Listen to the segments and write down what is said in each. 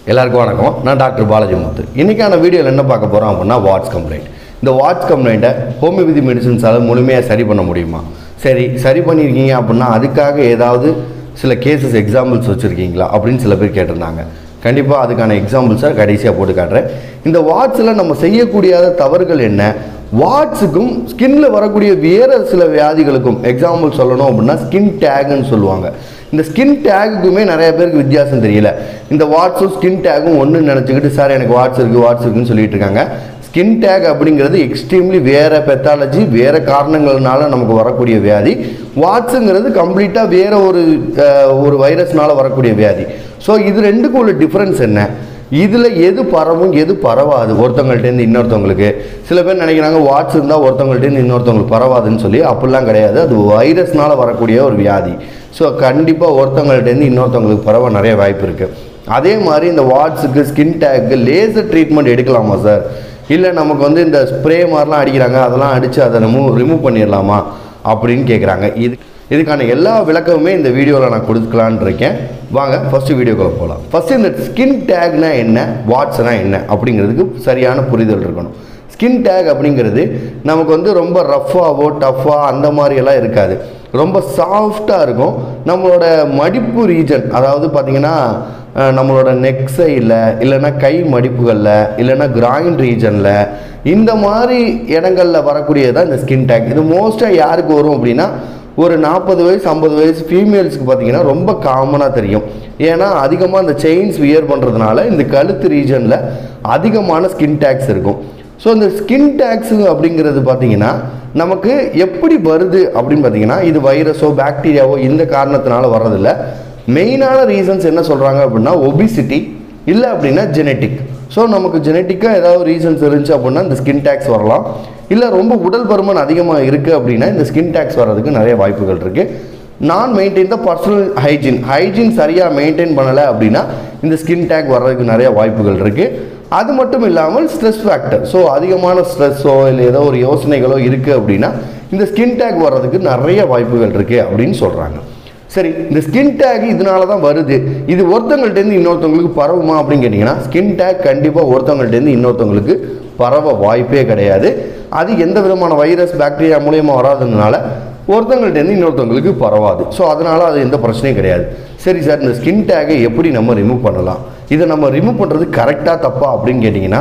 எல்லாருக்கும் வணக்கம் நான் டாக்டர் பாலாஜி முத்து இன்றைக்கான வீடியோவில் என்ன பார்க்க போகிறோம் அப்படின்னா வாட்ஸ் கம்ப்ளைண்ட் இந்த வாட்ஸ் கம்ப்ளைண்ட்டை ஹோமியோபதி மெடிசன்ஸால் முழுமையாக சரி பண்ண முடியுமா சரி சரி பண்ணியிருக்கீங்க அப்படின்னா அதுக்காக ஏதாவது சில கேசஸ் எக்ஸாம்பிள்ஸ் வச்சுருக்கீங்களா அப்படின்னு சில பேர் கேட்டிருந்தாங்க கண்டிப்பாக அதுக்கான எக்ஸாம்பிள்ஸை கடைசியாக போட்டு காட்டுறேன் இந்த வாட்ஸில் நம்ம செய்யக்கூடியாத தவறுகள் என்ன வாட்ஸுக்கும் ஸ்கின்ல வரக்கூடிய வேறு சில வியாதிகளுக்கும் எக்ஸாம்பிள் சொல்லணும் அப்படின்னா ஸ்கின் டேக்னு சொல்லுவாங்க இந்த ஸ்கின் டேகுக்குமே நிறைய பேருக்கு வித்தியாசம் தெரியல இந்த வாட்ஸும் ஸ்கின் டேகும் ஒன்று நினச்சிக்கிட்டு சார் எனக்கு வாட்ஸ் இருக்குது வாட்ஸ் இருக்குன்னு சொல்லிட்டு இருக்காங்க ஸ்கின் டேக் அப்படிங்கிறது எக்ஸ்ட்ரீம்லி வேறு பெத்தாலஜி வேறு காரணங்கள்னால நமக்கு வரக்கூடிய வியாதி வாட்ஸுங்கிறது கம்ப்ளீட்டாக வேறு ஒரு அஹ், ஒரு வைரஸ்னால வரக்கூடிய வியாதி ஸோ இது ரெண்டுக்கும் உள்ள டிஃப்ரென்ஸ் என்ன இதில் எது பரவும் எது பரவாது ஒருத்தவங்கள்ட்டேருந்து இன்னொருத்தவங்களுக்கு சில பேர் நினைக்கிறாங்க வாட்ஸ் இருந்தால் ஒருத்தவங்கள்ட்டேருந்து இன்னொருத்தவங்களுக்கு பரவாதுன்னு சொல்லி அப்படிலாம் கிடையாது அது வைரஸ்னால வரக்கூடிய ஒரு வியாதி ஸோ கண்டிப்பாக ஒருத்தவங்கள்ட்டேருந்து இன்னொருத்தவங்களுக்கு பரவ நிறைய வாய்ப்பு இருக்குது அதே மாதிரி இந்த வாட்ஸுக்கு ஸ்கின் டேக்கு லேசர் ட்ரீட்மெண்ட் எடுக்கலாமா சார் இல்லை நமக்கு வந்து இந்த ஸ்ப்ரே மாதிரிலாம் அடிக்கிறாங்க அதெல்லாம் அடித்து அதை ரிமூவ் ரிமூவ் பண்ணிடலாமா அப்படின்னு கேட்குறாங்க இது இதுக்கான எல்லா விளக்கமுமே இந்த வீடியோவில் நான் கொடுக்கலான்னு இருக்கேன் வாங்க ஃபஸ்ட்டு வீடியோக்குள்ளே போகலாம் ஃபஸ்ட்டு இந்த ஸ்கின் டேக்னா என்ன வாட்ஸ்னா என்ன அப்படிங்கிறதுக்கு சரியான புரிதல் இருக்கணும் ஸ்கின் டேக் அப்படிங்கிறது நமக்கு வந்து ரொம்ப ரஃப்பாவோ டஃப்பாக அந்த மாதிரியெல்லாம் இருக்காது ரொம்ப சாஃப்டாக இருக்கும் நம்மளோட மடிப்பு ரீஜன் அதாவது பார்த்திங்கன்னா அஹ், நம்மளோட நெக் சைடில் இல்லைன்னா கை மடிப்புகளில் இல்லைன்னா கிராயின் ரீஜனில் இந்த மாதிரி இடங்களில் வரக்கூடியது தான் இந்த ஸ்கின் டேக் இது மோஸ்ட்டாக யாருக்கு வரும் அப்படின்னா ஒரு நாற்பது வயசு ஐம்பது வயசு ஃபீமேல்ஸ்க்கு பார்த்தீங்கன்னா ரொம்ப காமனாக தெரியும் ஏன்னா அதிகமாக இந்த செயின்ஸ் வியர் பண்ணுறதுனால இந்த கழுத்து ரீஜனில் அதிகமான ஸ்கின் டேக்ஸ் இருக்கும் ஸோ இந்த ஸ்கின் டேக்ஸு அப்படிங்கிறது பார்த்தீங்கன்னா நமக்கு எப்படி வருது அப்படின்னு பார்த்தீங்கன்னா இது வைரஸோ பாக்டீரியாவோ இந்த காரணத்தினால வர்றதில்ல மெயினான ரீசன்ஸ் என்ன சொல்கிறாங்க அப்படின்னா ஒபிசிட்டி இல்லை அப்படின்னா ஜெனட்டிக் ஸோ நமக்கு ஜெனட்டிக்காக ஏதாவது ரீசன்ஸ் இருந்துச்சு அப்படின்னா இந்த ஸ்கின் டேக்ஸ் வரலாம் இல்லை ரொம்ப உடல் பருமன் அதிகமாக இருக்குது அப்படின்னா இந்த ஸ்கின் டேக்ஸ் வர்றதுக்கு நிறைய வாய்ப்புகள் இருக்குது நான் maintain the personal hygiene hygiene சரியாக மெயின்டைன் பண்ணலை அப்படின்னா இந்த ஸ்கின் டேக் வர்றதுக்கு நிறைய வாய்ப்புகள் இருக்குது அது மட்டும் இல்லாமல் ஸ்ட்ரெஸ் ஃபேக்டர் ஸோ அதிகமான ஸ்ட்ரெஸ்ஸோ இல்லை ஏதோ ஒரு யோசனைகளோ இருக்குது அப்படின்னா இந்த ஸ்கின் டேக் வர்றதுக்கு நிறைய வாய்ப்புகள் இருக்குது அப்படின்னு சொல்கிறாங்க சரி இந்த ஸ்கின் டேக் இதனால தான் வருது இது ஒருத்தவங்கள்ட்டேருந்து இன்னொருத்தவங்களுக்கு பரவுமா அப்படின்னு கேட்டிங்கன்னா ஸ்கின் டேக் கண்டிப்பாக ஒருத்தவங்கள்ட்டேருந்து இன்னொருத்தவங்களுக்கு பரவ வாய்ப்பே கிடையாது அது எந்த விதமான வைரஸ் பாக்டீரியா மூலியமா வராததுனால ஒருத்தவங்கள்ட்டேருந்து இன்னொருத்தவங்களுக்கு பரவாது ஸோ அதனால் அது எந்த பிரச்சனையும் கிடையாது சரி சார் இந்த ஸ்கின் டேக்கை எப்படி நம்ம ரிமூவ் பண்ணலாம் இதை நம்ம ரிமூவ் பண்ணுறது கரெக்டாக தப்பா அப்படின்னு கேட்டிங்கன்னா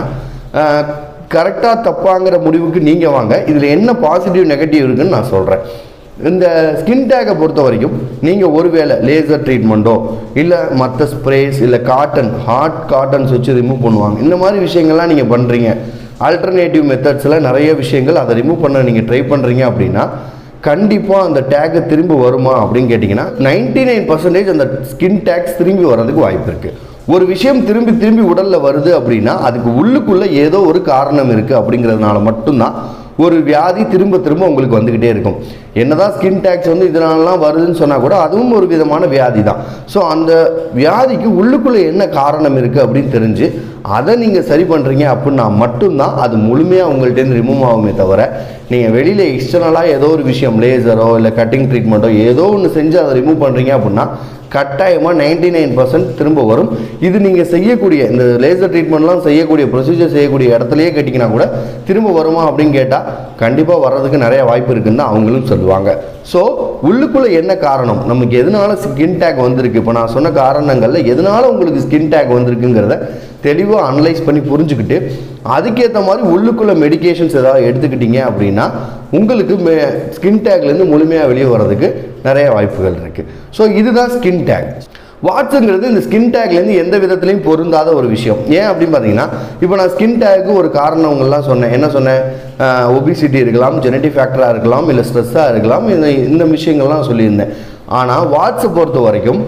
கரெக்டாக தப்பாங்கிற முடிவுக்கு நீங்கள் வாங்க இதில் என்ன பாசிட்டிவ் நெகட்டிவ் இருக்குன்னு நான் சொல்கிறேன் இந்த ஸ்கின் டேக்கை பொறுத்த வரைக்கும் நீங்கள் ஒருவேளை லேசர் ட்ரீட்மெண்ட்டோ இல்லை மற்ற ஸ்ப்ரேஸ் இல்லை காட்டன் ஹாட் காட்டன்ஸ் வச்சு ரிமூவ் பண்ணுவாங்க இந்த மாதிரி விஷயங்கள்லாம் நீங்கள் பண்ணுறீங்க ஆல்டர்னேட்டிவ் மெத்தட்ஸில் நிறைய விஷயங்கள் அதை ரிமூவ் பண்ண நீங்கள் ட்ரை பண்ணுறீங்க அப்படின்னா கண்டிப்பாக அந்த டேக்கு திரும்ப வருமா அப்படின்னு கேட்டிங்கன்னா நைன்டி நைன் பர்சன்டேஜ் அந்த ஸ்கின் டேக்ஸ் திரும்பி வர்றதுக்கு வாய்ப்பு இருக்குது ஒரு விஷயம் திரும்பி திரும்பி உடலில் வருது அப்படின்னா அதுக்கு உள்ளுக்குள்ளே ஏதோ ஒரு காரணம் இருக்குது அப்படிங்கிறதுனால மட்டும்தான் ஒரு வியாதி திரும்ப திரும்ப உங்களுக்கு வந்துக்கிட்டே இருக்கும் என்னதான் ஸ்கின் டேக்ஸ் வந்து இதனாலலாம் வருதுன்னு சொன்னால் கூட அதுவும் ஒரு விதமான வியாதி தான் ஸோ அந்த வியாதிக்கு உள்ளுக்குள்ளே என்ன காரணம் இருக்குது அப்படின்னு தெரிஞ்சு அதை நீங்கள் சரி பண்ணுறீங்க அப்படின்னா மட்டும்தான் அது முழுமையாக உங்கள்கிட்டேருந்து ரிமூவ் ஆகுமே தவிர நீங்கள் வெளியில் எக்ஸ்டர்னலாக ஏதோ ஒரு விஷயம் லேசரோ இல்லை கட்டிங் ட்ரீட்மெண்ட்டோ ஏதோ ஒன்று செஞ்சு அதை ரிமூவ் பண்ணுறீங்க அப்படின்னா கட்டாயமாக நைன்டி நைன் பர்சன்ட் திரும்ப வரும் இது நீங்கள் செய்யக்கூடிய இந்த லேசர் ட்ரீட்மெண்ட்லாம் செய்யக்கூடிய ப்ரொசீஜர் செய்யக்கூடிய இடத்துலையே கட்டிக்கினா கூட திரும்ப வருமா அப்படின்னு கேட்டால் கண்டிப்பாக வர்றதுக்கு நிறைய வாய்ப்பு இருக்குன்னு தான் அவங்களும் சொல்லுவாங்க ஸோ உள்ளுக்குள்ளே என்ன காரணம் நமக்கு எதனால ஸ்கின் டேக் வந்திருக்கு இப்போ நான் சொன்ன காரணங்களில் எதனால உங்களுக்கு ஸ்கின் டேக் வந்திருக்குங்கிறத தெளிவாக அனலைஸ் பண்ணி புரிஞ்சுக்கிட்டு அதுக்கேற்ற மாதிரி உள்ளுக்குள்ள மெடிகேஷன்ஸ் ஏதாவது எடுத்துக்கிட்டீங்க அப்படின்னா உங்களுக்கு ஸ்கின் டேக்லேருந்து முழுமையாக வெளியே வர்றதுக்கு நிறைய வாய்ப்புகள் இருக்குது ஸோ இதுதான் ஸ்கின் டேக் வாட்ஸுங்கிறது இந்த ஸ்கின் டேக்லேருந்து எந்த விதத்துலையும் பொருந்தாத ஒரு விஷயம் ஏன் அப்படின்னு பார்த்தீங்கன்னா இப்போ நான் ஸ்கின் டேக்கு ஒரு காரணங்கள்லாம் சொன்னேன் என்ன சொன்னேன் ஒபிசிட்டி இருக்கலாம் ஜெனட்டிக் ஃபேக்டராக இருக்கலாம் இல்லை ஸ்ட்ரெஸ்ஸாக இருக்கலாம் இந்த இந்த விஷயங்கள்லாம் சொல்லியிருந்தேன் ஆனால் வாட்ஸை பொறுத்த வரைக்கும்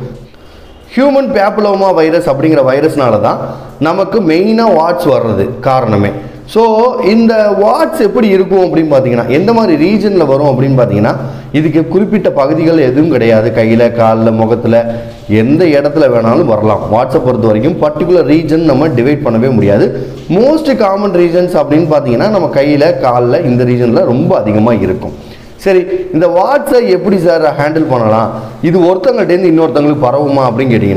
ஹியூமன் பேப்புலோமா வைரஸ் அப்படிங்கிற வைரஸ்னால தான் நமக்கு மெயினாக வாட்ஸ் வர்றது காரணமே ஸோ இந்த வாட்ஸ் எப்படி இருக்கும் அப்படின்னு பார்த்தீங்கன்னா எந்த மாதிரி ரீஜனில் வரும் அப்படின்னு பார்த்தீங்கன்னா இதுக்கு குறிப்பிட்ட பகுதிகள் எதுவும் கிடையாது கையில் காலில் முகத்தில் எந்த இடத்துல வேணாலும் வரலாம் வாட்ஸை பொறுத்த வரைக்கும் பர்டிகுலர் ரீஜன் நம்ம டிவைட் பண்ணவே முடியாது மோஸ்ட் காமன் ரீஜன்ஸ் அப்படின்னு பார்த்தீங்கன்னா நம்ம கையில் காலில் இந்த ரீஜனில் ரொம்ப அதிகமாக இருக்கும் சரி இந்த வாட்ஸை எப்படி சார் ஹேண்டில் பண்ணலாம் இது ஒருத்தங்கள்ட்டேருந்து இன்னொருத்தங்களுக்கு பரவுமா அப்படின்னு கேட்டிங்கன்னா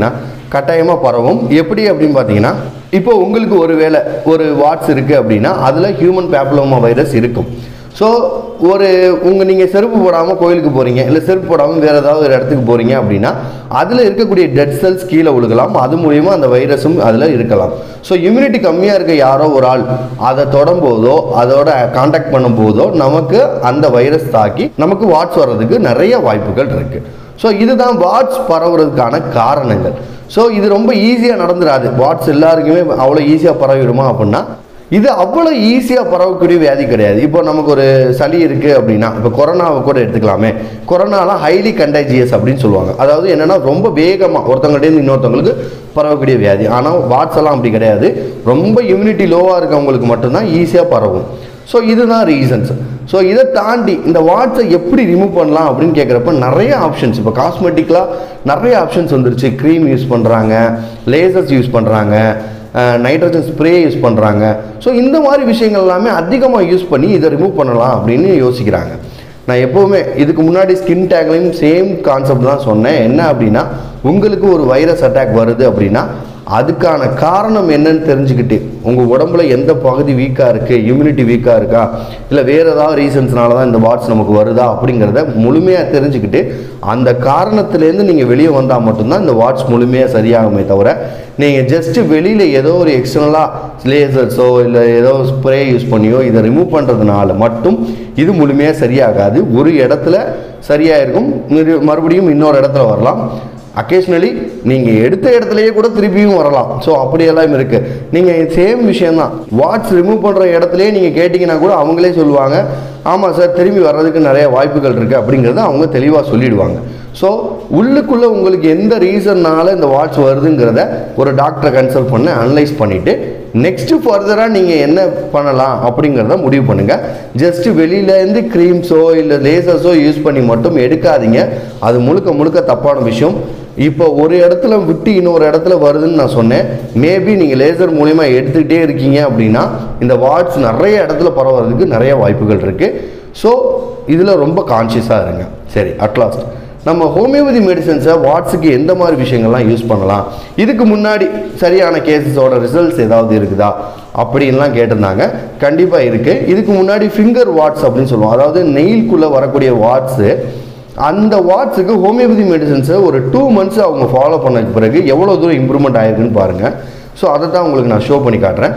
கட்டாயமாக பரவும் எப்படி அப்படின்னு பார்த்தீங்கன்னா இப்போ உங்களுக்கு ஒரு வேளை ஒரு வாட்ஸ் இருக்குது அப்படின்னா அதில் ஹியூமன் பேப்லோமா வைரஸ் இருக்கும் ஸோ ஒரு உங்கள் நீங்கள் செருப்பு போடாமல் கோயிலுக்கு போகிறீங்க இல்லை செருப்பு போடாமல் வேறு ஏதாவது ஒரு இடத்துக்கு போகிறீங்க அப்படின்னா அதில் இருக்கக்கூடிய டெட் செல்ஸ் கீழே விழுகலாம் அது மூலிமா அந்த வைரஸும் அதில் இருக்கலாம் ஸோ இம்யூனிட்டி கம்மியாக இருக்க யாரோ ஒரு ஆள் அதை தொடும்போதோ அதோட காண்டாக்ட் பண்ணும்போதோ நமக்கு அந்த வைரஸ் தாக்கி நமக்கு வாட்ஸ் வர்றதுக்கு நிறைய வாய்ப்புகள் இருக்குது ஸோ இதுதான் வாட்ஸ் பரவுறதுக்கான காரணங்கள் ஸோ இது ரொம்ப ஈஸியாக நடந்துடாது வாட்ஸ் எல்லாருக்குமே அவ்வளோ ஈஸியாக பரவிடுமா அப்படின்னா இது அவ்வளோ ஈஸியாக பரவக்கூடிய வியாதி கிடையாது இப்போ நமக்கு ஒரு சளி இருக்குது அப்படின்னா இப்போ கொரோனாவை கூட எடுத்துக்கலாமே கொரோனாலாம் ஹைலி கண்டாஜியஸ் அப்படின்னு சொல்லுவாங்க அதாவது என்னென்னா ரொம்ப வேகமாக ஒருத்தவங்கள்டேருந்து இன்னொருத்தவங்களுக்கு பரவக்கூடிய வியாதி ஆனால் வாட்ஸ் எல்லாம் அப்படி கிடையாது ரொம்ப இம்யூனிட்டி லோவாக இருக்கவங்களுக்கு மட்டும்தான் ஈஸியாக பரவும் ஸோ இதுதான் ரீசன்ஸ் ஸோ இதை தாண்டி இந்த வாட்ஸை எப்படி ரிமூவ் பண்ணலாம் அப்படின்னு கேட்குறப்ப நிறைய ஆப்ஷன்ஸ் இப்போ காஸ்மெட்டிக்கலாக நிறைய ஆப்ஷன்ஸ் வந்துருச்சு க்ரீம் யூஸ் பண்ணுறாங்க லேசர்ஸ் யூஸ் பண்ணுறாங்க நைட்ரஜன் ஸ்ப்ரே யூஸ் பண்ணுறாங்க ஸோ இந்த மாதிரி விஷயங்கள் எல்லாமே அதிகமாக யூஸ் பண்ணி இதை ரிமூவ் பண்ணலாம் அப்படின்னு யோசிக்கிறாங்க நான் எப்போவுமே இதுக்கு முன்னாடி ஸ்கின் டேக்லையும் சேம் கான்செப்ட் தான் சொன்னேன் என்ன அப்படின்னா உங்களுக்கு ஒரு வைரஸ் அட்டாக் வருது அப்படின்னா அதுக்கான காரணம் என்னன்னு தெரிஞ்சுக்கிட்டு உங்கள் உடம்புல எந்த பகுதி வீக்காக இருக்குது இம்யூனிட்டி வீக்காக இருக்கா இல்லை வேறு ஏதாவது ரீசன்ஸ்னால தான் இந்த வாட்ஸ் நமக்கு வருதா அப்படிங்கிறத முழுமையாக தெரிஞ்சுக்கிட்டு அந்த காரணத்துலேருந்து நீங்கள் வெளியே வந்தால் மட்டும்தான் இந்த வாட்ஸ் முழுமையாக சரியாகுமே தவிர நீங்கள் ஜஸ்ட்டு வெளியில் ஏதோ ஒரு எக்ஸ்டர்னலாக லேசர்ஸோ இல்லை ஏதோ ஸ்ப்ரே யூஸ் பண்ணியோ இதை ரிமூவ் பண்ணுறதுனால மட்டும் இது முழுமையாக சரியாகாது ஒரு இடத்துல சரியாக இருக்கும் மறு- மறுபடியும் இன்னொரு இடத்துல வரலாம் அக்கேஷ்னலி நீங்கள் எடுத்த இடத்துலையே கூட திருப்பியும் வரலாம் ஸோ அப்படியெல்லாம் இருக்குது நீங்கள் சேம் விஷயம்தான் வாட்ஸ் ரிமூவ் பண்ணுற இடத்துலையே நீங்கள் கேட்டிங்கன்னா கூட அவங்களே சொல்லுவாங்க ஆமாம் சார் திரும்பி வர்றதுக்கு நிறைய வாய்ப்புகள் இருக்குது அப்படிங்கிறத அவங்க தெளிவாக சொல்லிடுவாங்க ஸோ உள்ளுக்குள்ளே உங்களுக்கு எந்த ரீசன்னால இந்த வாட்ஸ் வருதுங்கிறத ஒரு டாக்டரை கன்சல்ட் பண்ணி அனலைஸ் பண்ணிவிட்டு நெக்ஸ்ட்டு ஃபர்தராக நீங்கள் என்ன பண்ணலாம் அப்படிங்கிறத முடிவு பண்ணுங்கள் ஜஸ்ட்டு வெளியிலேருந்து க்ரீம்ஸோ இல்லை லேசர்ஸோ யூஸ் பண்ணி மட்டும் எடுக்காதீங்க அது முழுக்க முழுக்க தப்பான விஷயம் இப்போ ஒரு இடத்துல விட்டு இன்னொரு இடத்துல வருதுன்னு நான் சொன்னேன் மேபி நீங்கள் லேசர் மூலிமா எடுத்துக்கிட்டே இருக்கீங்க அப்படின்னா இந்த வாட்ஸ் நிறைய இடத்துல பரவுறதுக்கு நிறைய வாய்ப்புகள் இருக்குது ஸோ இதில் ரொம்ப கான்ஷியஸாக இருங்க சரி அட்லாஸ்ட் நம்ம ஹோமியோபதி மெடிசன்ஸை வாட்ஸுக்கு எந்த மாதிரி விஷயங்கள்லாம் யூஸ் பண்ணலாம் இதுக்கு முன்னாடி சரியான கேசஸோட ரிசல்ட்ஸ் ஏதாவது இருக்குதா அப்படின்லாம் கேட்டிருந்தாங்க கண்டிப்பாக இருக்குது இதுக்கு முன்னாடி ஃபிங்கர் வாட்ஸ் அப்படின்னு சொல்லுவோம் அதாவது நெயில்குள்ளே வரக்கூடிய வாட்ஸு அந்த வாட்ஸுக்கு ஹோமியோபதி மெடிசன்ஸை ஒரு டூ மந்த்ஸ் அவங்க ஃபாலோ பண்ணதுக்கு பிறகு எவ்வளோ தூரம் இம்ப்ரூவ்மெண்ட் ஆயிருக்குன்னு பாருங்கள் ஸோ அதை தான் உங்களுக்கு நான் ஷோ பண்ணி காட்டுறேன்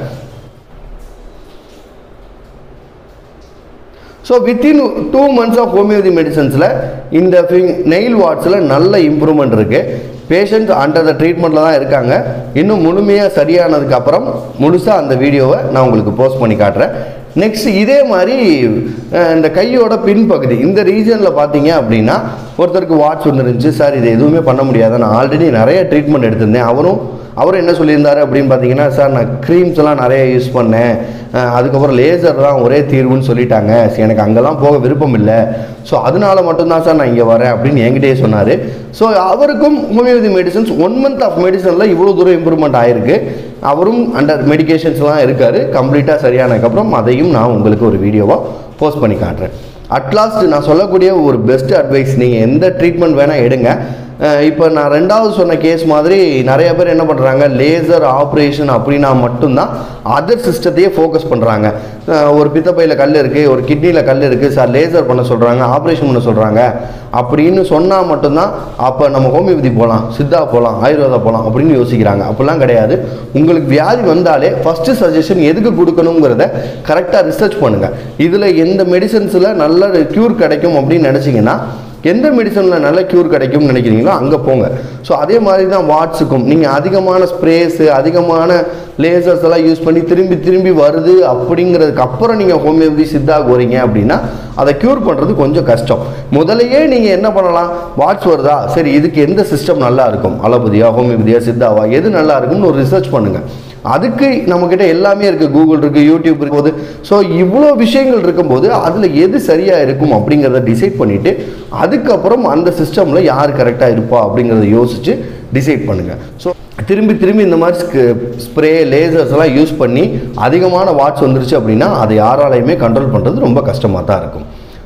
so within two months of homeopathy மெடிசன்ஸில் இந்த நெயில் வாட்ஸில் நல்ல இம்ப்ரூவ்மெண்ட் இருக்குது பேஷண்ட் அண்டர் த ட்ரீட்மெண்ட்டில் தான் இருக்காங்க இன்னும் முழுமையாக சரியானதுக்கு அப்புறம் முழுசாக அந்த வீடியோவை நான் உங்களுக்கு போஸ்ட் பண்ணி காட்டுறேன் நெக்ஸ்ட் இதே மாதிரி அஹ், இந்த கையோட பின்பகுதி இந்த ரீஜனில் பார்த்தீங்க அப்படின்னா ஒருத்தருக்கு வாட்ச் வந்துருந்துச்சு சார் இது எதுவுமே பண்ண முடியாது நான் ஆல்ரெடி நிறைய ட்ரீட்மெண்ட் எடுத்திருந்தேன் அவரும் அவர் என்ன சொல்லியிருந்தாரு அப்படின்னு பார்த்தீங்கன்னா சார் நான் க்ரீம்ஸ் எல்லாம் நிறைய யூஸ் பண்ணேன் அஹ் அதுக்கப்புறம் லேசர் தான் ஒரே தீர்வுன்னு சொல்லிட்டாங்க சரி, எனக்கு அங்கெல்லாம் போக விருப்பம் இல்லை ஸோ அதனால மட்டும்தான் சார் நான் இங்கே வரேன் அப்படின்னு என்கிட்டயே சொன்னார் ஸோ அவருக்கும் homeopathy medicines one month of மெடிசனில் இவ்வளோ தூரம் இம்ப்ரூவ்மெண்ட் ஆயிருக்கு அவரும் அண்டர் மெடிகேஷன்ஸ்லாம் இருக்கார் கம்ப்ளீட்டாக சரியானதுக்கப்புறம் அதையும் நான் உங்களுக்கு ஒரு வீடியோவாக போஸ்ட் பண்ணி காட்டுறேன் அட்லாஸ்ட் நான் சொல்லக்கூடிய ஒரு பெஸ்ட் அட்வைஸ் நீங்கள் எந்த ட்ரீட்மெண்ட் வேணால் எடுங்க இப்போ நான் ரெண்டாவது சொன்ன கேஸ் மாதிரி நிறைய பேர் என்ன பண்ணுறாங்க லேசர் ஆப்ரேஷன் அப்படின்னா மட்டும்தான் அதர் சிஸ்டத்தையே ஃபோக்கஸ் பண்ணுறாங்க ஒரு பித்தப்பையில் கல் இருக்குது ஒரு கிட்னியில் கல் இருக்குது சார் லேசர் பண்ண சொல்கிறாங்க ஆப்ரேஷன் பண்ண சொல்கிறாங்க அப்படின்னு சொன்னால் மட்டும்தான் அப்போ நம்ம ஹோமியோபதி போகலாம் சித்தா போகலாம் ஆயுர்வேதா போகலாம் அப்படின்னு யோசிக்கிறாங்க அப்படிலாம் கிடையாது உங்களுக்கு வியாதி வந்தாலே ஃபஸ்ட்டு சஜஷன் எதுக்கு கொடுக்கணுங்கிறத கரெக்டாக ரிசர்ச் பண்ணுங்கள் இதில் எந்த மெடிசன்ஸில் நல்ல க்யூர் கிடைக்கும் அப்படின்னு நினச்சிங்கன்னா எந்த மெடிசனில் நல்ல க்யூர் கிடைக்கும்னு நினைக்கிறீங்களோ அங்கே போங்க ஸோ அதே மாதிரி தான் வாட்ஸுக்கும் நீங்கள் அதிகமான ஸ்ப்ரேஸு அதிகமான லேசர்ஸ் எல்லாம் யூஸ் பண்ணி திரும்பி திரும்பி வருது அப்படிங்கிறதுக்கு அப்புறம் நீங்கள் ஹோமியோபதி சித்தா போகிறீங்க அப்படின்னா அதை க்யூர் பண்ணுறது கொஞ்சம் கஷ்டம் முதலையே நீங்கள் என்ன பண்ணலாம் வாட்ஸ் வருதா சரி இதுக்கு எந்த சிஸ்டம் நல்லா இருக்கும் அலோபதியா ஹோமியோபதியா சித்தாவா எது நல்லா இருக்கும்னு ஒரு ரிசர்ச் பண்ணுங்கள் அதுக்கு நம்மக்கிட்ட எல்லாமே இருக்குது கூகுள் இருக்குது யூடியூப் இருக்கும்போது ஸோ இவ்வளோ விஷயங்கள் இருக்கும்போது அதில் எது சரியாக இருக்கும் அப்படிங்கிறத டிசைட் பண்ணிவிட்டு அதுக்கப்புறம் அந்த சிஸ்டமில் யார் கரெக்டாக இருப்பா அப்படிங்கிறத யோசித்து டிசைட் பண்ணுங்கள் ஸோ திரும்பி திரும்பி இந்த மாதிரி ஸ்ப்ரே லேசர்ஸ் எல்லாம் யூஸ் பண்ணி அதிகமான வாட்ஸ் வந்துருச்சு அப்படின்னா அதை யாராலையுமே கண்ட்ரோல் பண்ணுறது ரொம்ப கஷ்டமாக தான் இருக்கும்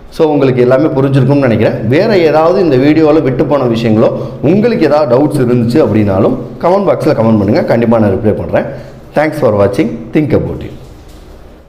ஸோ உங்களுக்கு எல்லாமே புரிஞ்சிருக்கும்னு நினைக்கிறேன் வேறு ஏதாவது இந்த வீடியோவில் விட்டு போன விஷயங்களோ உங்களுக்கு ஏதாவது டவுட்ஸ் இருந்துச்சு அப்படின்னாலும் கமெண்ட் பாக்ஸில் கமெண்ட் பண்ணுங்கள் கண்டிப்பாக நான் ரிப்ளை பண்ணுறேன் தேங்க்ஸ் ஃபார் வாட்சிங் திங்க் அபவுட் இட்